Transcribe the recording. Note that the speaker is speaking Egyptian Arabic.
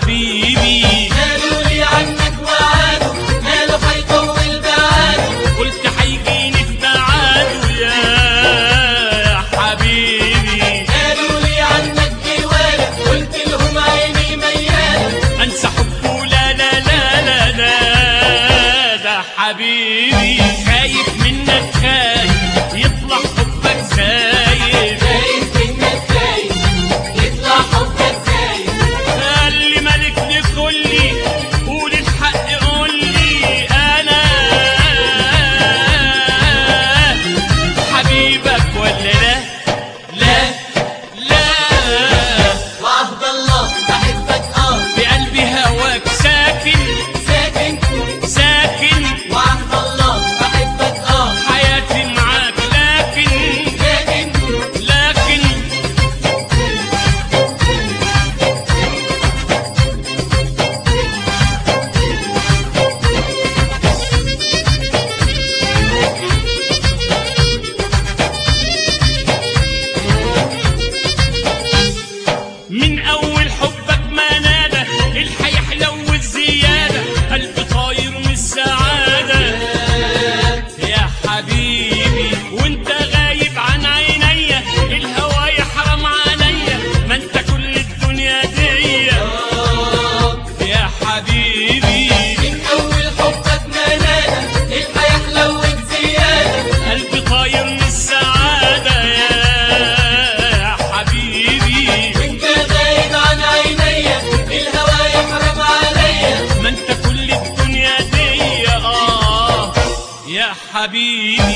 حبيبي قالوا لي عنك وعادوا قالوا حيطول بعاده قلت هيجيني في ميعاده يا حبيبي قالوا لي عنك جوالك قلت لهم عيني ميالة انسى حبه لا لا لا لا لا ده حبيبي خايف منك خايف يطلع حبك زايد خايف منك خايف يطلع حبك زايد قال لي مالك لكلي قول الحق قول لي انا حبيبك ولا لا لا لا وعهد الله بحبك اه بقلبي هواك ساكن ساكن ساكن وعهد الله بحبك اه حياتي معاك لكن لكن لكن من اول حبك ما نادى الحياة حلو الزيادة قلبي طاير من السعادة يا حبيبي وانت غايب عن عينيا الهوى يحرم عليا ما انت كل الدنيا دي يا حبيبي من اول حبك ما نادى الحياة حلوت زيادة قلبي طاير من السعادة يا حبيبي وانت غايب عن عينيا الهوى يحرم عليا ما انت كل الدنيا دي اه يا حبيبي